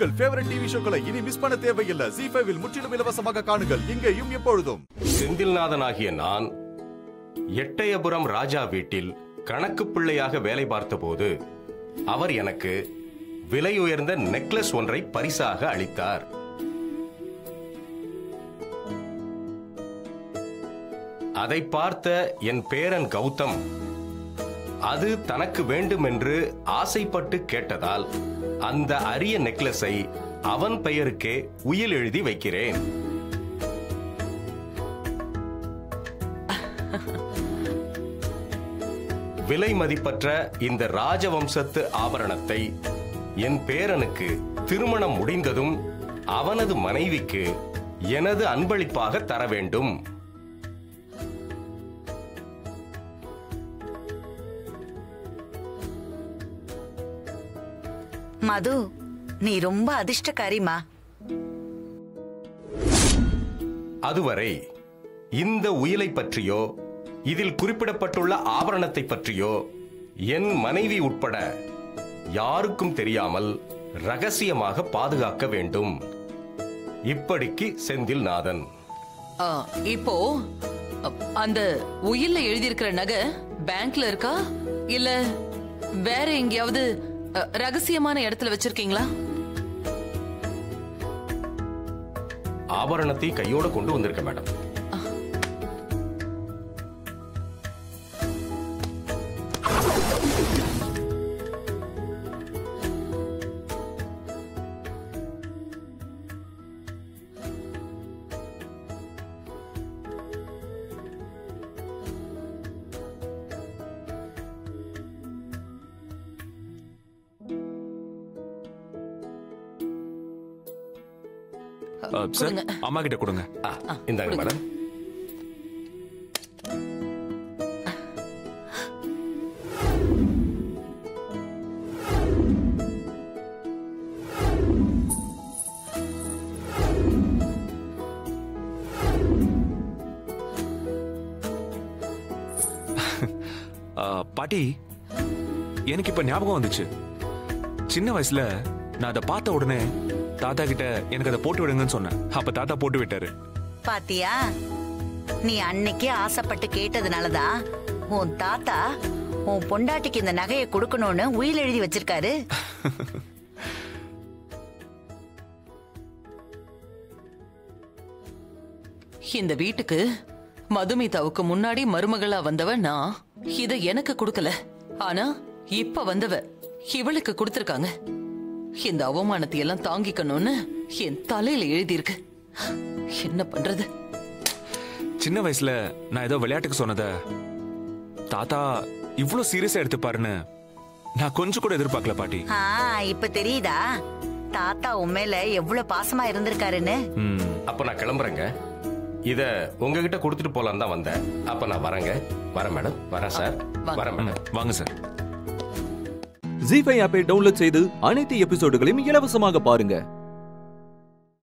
உங்கள் favourite TV ஷோக்களை இனி miss பண்ண தேவையில்லை ஜி ஃபைவில் முற்றிலும் இலவசமாக காணுங்கள் இங்கேயும் எப்பொழுதும் செந்தில்நாதனாகிய நான் எட்டயபுரம் ராஜா வீட்டில் கணக்கு பிள்ளையாக வேலை பார்த்தபோது அவர் எனக்கு விலை உயர்ந்த நெக்லஸ் ஒன்றை பரிசாக அளித்தார் அதை பார்த்த என் பேரன் கௌதம் அது தனக்கு வேண்டும் என்று ஆசைப்பட்டு கேட்டதால் அந்த அரிய நெக்லஸை அவன் பெயருக்கே உயில் எழுதி வைக்கிறேன் விலை மதிப்பற்ற இந்த ராஜவம்சத்து ஆபரணத்தை என் பேரனுக்கு திருமணம் முடிந்ததும் அவனது மனைவிக்கு எனது அன்பளிப்பாக தர வேண்டும் மது நீ ரொம்ப அதிர்ஷ்டக்காரிமா அதுவரை இந்த உயிலை பற்றியோ இதில் குறிப்பிடப்பட்டுள்ள ஆபரணத்தை பற்றியோ என் மனைவி உட்பட யாருக்கும் தெரியாமல் ரகசியமாக பாதுகாக்க வேண்டும் இப்படிக்கு செந்தில் நாதன் ஆ, இப்போ அ, அந்த உயில்ல எழுதியிருக்கிற நகை பேங்க்ல இருக்கா இல்ல வேற எங்கேயாவது அ, ரகசியமான இடத்துல வச்சிருக்கீங்களா ஆபரணத்தை கையோட கொண்டு வந்திருக்க மேடம் சார் கொடுங்க. அம்மா கிட்ட கொடுங்க ஆ, இந்தாங்க மேடம் ஆ, பாட்டி எனக்கு இப்ப ஞாபகம் வந்துச்சு சின்ன வயசுல நான் அதை பார்த்த உடனே தாத்தா கிட்ட எனக்கு அதை போட்டு விடுங்கன்னு சொன்னேன் அப்ப தாத்தா போட்டு விட்டாரு பாத்தியா நீ அன்னைக்கே ஆசைப்பட்டு கேட்டதுனாலதான் உன் தாத்தா உன் பொண்டாட்டிக்கு இந்த நகையை கொடுக்கணும்னு உயில் எழுதி வச்சிருக்காரு இந்த வீட்டுக்கு மதுமிதாவுக்கு முன்னாடி மருமகளா வந்தவ நான் இத எனக்கு கொடுக்கல ஆனா இப்ப வந்தவ இவளுக்கு கொடுத்திருக்காங்க இந்த அவமானத்தை எல்லாம் தாங்கிக்கணும்னு என் தலையில எழுதியிருக்கு என்ன பண்றது சின்ன வயசுல நான் ஏதோ விளையாட்டுக்கு சொன்னத தாத்தா இவ்ளோ சீரியஸா எடுத்துப்பாருன்னு நான் கொஞ்சம் கூட எதிர்பார்க்கல பாட்டி ஆ இப்ப தெரியுதா தாத்தா உன் மேல எவ்வளவு பாசமா இருந்திருக்காருன்னு ம் அப்ப நான் கிளம்புறேங்க இத உங்ககிட்ட கொடுத்துட்டு போலாம் தான் வந்தேன் அப்ப நான் வரேங்க வரேன் மேடம் வரேன் சார் வாங்க. வரேன் மேடம் வாங்க சார் ஜி ஃபைவ் ஆப்பை டவுன்லோட் செய்து அனைத்து எபிசோடுகளையும் இலவசமாக பாருங்க